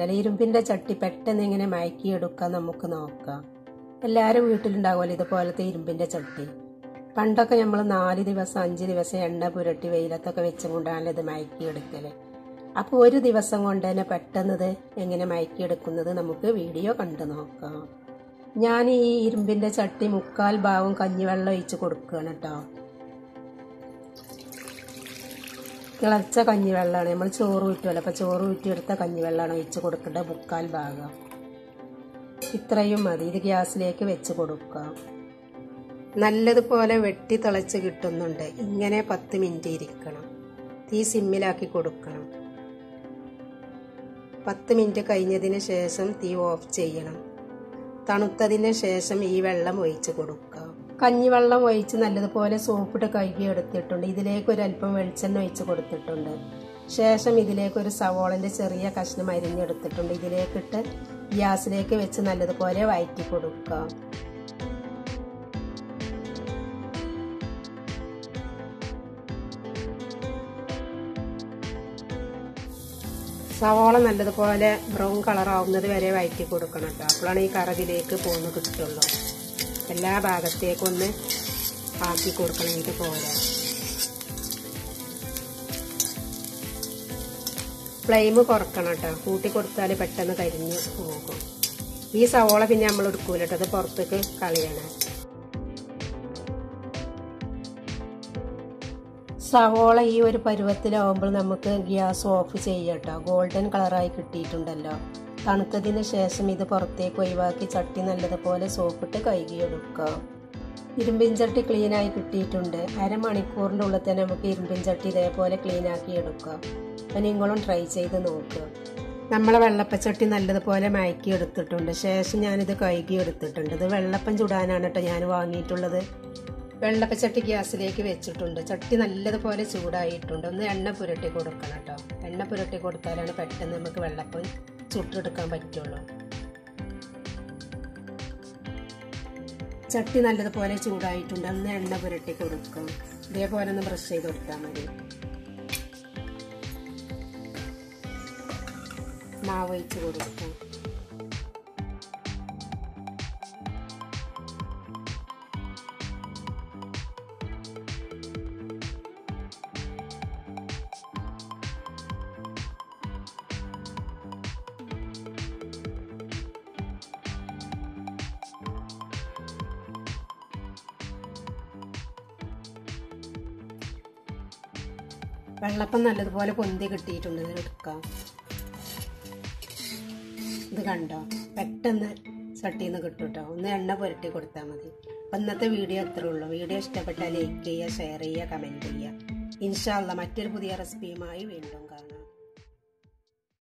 കാട്ടല് ഇരുമ്പിന്റെ ചട്ടി പെട്ടെന്ന് എങ്ങനെ മയക്കിയെടുക്കാൻ നമുക്ക് നോക്കാം എല്ലാവരും വീട്ടിലുണ്ടാകുമല്ലോ ഇതുപോലത്തെ ഇരുമ്പിന്റെ ചട്ടി പണ്ടൊക്കെ നമ്മൾ നാല് ദിവസം അഞ്ച് ദിവസം എണ്ണ പുരട്ടി വെയിലത്തൊക്കെ വെച്ചും കൊണ്ടാണല്ലോ ഇത് മയക്കിയെടുക്കല് അപ്പോൾ ഒരു ദിവസം കൊണ്ട് തന്നെ പെട്ടെന്ന് ഇത് എങ്ങനെ മയക്കിയെടുക്കുന്നത് നമുക്ക് വീഡിയോ കണ്ടു നോക്കാം ഞാൻ ഈ ഇരുമ്പിന്റെ ചട്ടി മുക്കാൽ ഭാഗം കഞ്ഞിവെള്ളം ഒഴിച്ച് കൊടുക്കുകയാണ് കേട്ടോ തിളച്ച കഞ്ഞിവെള്ളമാണ് നമ്മൾ ചോറ് ഊറ്റുമല്ലോ അപ്പോൾ ചോറ് ഊറ്റിയെടുത്ത കഞ്ഞിവെള്ളമാണ് ഒഴിച്ച് കൊടുക്കേണ്ട മുക്കാൽ ഭാഗം ഇത്രയും മതി ഇത് ഗ്യാസിലേക്ക് വെച്ച് കൊടുക്കാം നല്ലതുപോലെ വെട്ടി തിളച്ച് കിട്ടുന്നുണ്ട് ഇങ്ങനെ പത്ത് മിനിറ്റ് ഇരിക്കണം തീ സിമ്മിലാക്കി കൊടുക്കണം പത്ത് മിനിറ്റ് കഴിഞ്ഞതിന് ശേഷം തീ ഓഫ് ചെയ്യണം തണുത്തതിന് ശേഷം ഈ വെള്ളം ഒഴിച്ച് കൊടുക്കാം കഞ്ഞിവെള്ളം ഒഴിച്ച് നല്ലതുപോലെ സോപ്പിട്ട് കഴുകി എടുത്തിട്ടുണ്ട് ഇതിലേക്ക് ഒരു അല്പം വെളിച്ചെണ്ണ ഒഴിച്ച് കൊടുത്തിട്ടുണ്ട് ശേഷം ഇതിലേക്ക് ഒരു സവോളൻ്റെ ചെറിയ കഷ്ണം അരിഞ്ഞെടുത്തിട്ടുണ്ട് ഇതിലേക്കിട്ട് ഗ്യാസിലേക്ക് വെച്ച് നല്ലതുപോലെ വഴറ്റി കൊടുക്കാം സവോള നല്ലതുപോലെ ബ്രൗൺ കളർ ആവുന്നത് വരെ വഴറ്റി കൊടുക്കണം കേട്ടോ അപ്പോഴാണ് ഈ കറകിലേക്ക് പോന്ന് കിട്ടുള്ളൂ എല്ലാ ഭാഗത്തേക്കും ഒന്ന് ആക്കി കൊടുക്കണം ഇത് പോരാ ഫ്ലെയിം കുറക്കണം കേട്ടോ കൂട്ടി കൊടുത്താൽ പെട്ടെന്ന് കരിഞ്ഞ് പോകും ഈ സവോള പിന്നെ നമ്മൾ എടുക്കൂല കേട്ടോ അത് പുറത്തേക്ക് കളയണം സവോള ഈ ഒരു പരുവത്തിലാവുമ്പോൾ നമുക്ക് ഗ്യാസ് ഓഫ് ചെയ്യട്ടോ ഗോൾഡൻ കളറായി കിട്ടിയിട്ടുണ്ടല്ലോ തണുത്തതിന് ശേഷം ഇത് പുറത്തേക്ക് ഒഴിവാക്കി ചട്ടി നല്ലതുപോലെ സോപ്പിട്ട് കഴുകിയെടുക്കാം ഇരുമ്പിൻ ചട്ടി ക്ലീനായി കിട്ടിയിട്ടുണ്ട് അരമണിക്കൂറിൻ്റെ ഉള്ളിൽ തന്നെ നമുക്ക് ഇരുമ്പിൻ ചട്ടി ഇതേപോലെ ക്ലീനാക്കി എടുക്കാം അപ്പം നിങ്ങളും ട്രൈ ചെയ്ത് നോക്കുക നമ്മളെ വെള്ളപ്പച്ചട്ടി നല്ലതുപോലെ മയക്കി എടുത്തിട്ടുണ്ട് ശേഷം ഞാനിത് കഴുകി എടുത്തിട്ടുണ്ട് ഇത് വെള്ളപ്പം ചുടാനാണ് കേട്ടോ ഞാൻ വാങ്ങിയിട്ടുള്ളത് വെള്ളപ്പച്ചട്ടി ഗ്യാസിലേക്ക് വെച്ചിട്ടുണ്ട് ചട്ടി നല്ലതുപോലെ ചൂടായിട്ടുണ്ട് ഒന്ന് എണ്ണ പുരട്ടി കൊടുക്കണം കേട്ടോ എണ്ണ പുരട്ടി കൊടുത്താലാണ് പെട്ടെന്ന് നമുക്ക് വെള്ളപ്പം ചുട്ടെടുക്കാൻ പറ്റുള്ളൂ ചട്ടി നല്ലതുപോലെ ചൂടായിട്ടുണ്ട് ഒന്ന് എണ്ണ പുരട്ടി കൊടുക്കാം ഇതേപോലെ ഒന്ന് ബ്രഷ് ചെയ്ത് കൊടുത്താൽ മതി മാവ് ഒഴിച്ച് കൊടുക്കാം വെള്ളപ്പം നല്ലതുപോലെ പൊന്തി കിട്ടിയിട്ടുണ്ട് ഇത് എടുക്കാം ഇത് കണ്ടോ പെട്ടെന്ന് ചട്ടിയിൽ നിന്ന് കിട്ടും കേട്ടോ ഒന്ന് എണ്ണ പുരട്ടി കൊടുത്താൽ മതി അപ്പം ഇന്നത്തെ വീഡിയോ അത്രേ ഉള്ളൂ വീഡിയോ ഇഷ്ടപ്പെട്ടാൽ ലൈക്ക് ചെയ്യുക ഷെയർ ചെയ്യുക കമൻറ്റ് ചെയ്യുക ഇൻഷാല്ല മറ്റൊരു പുതിയ റെസിപ്പിയുമായി വീണ്ടും കാണാം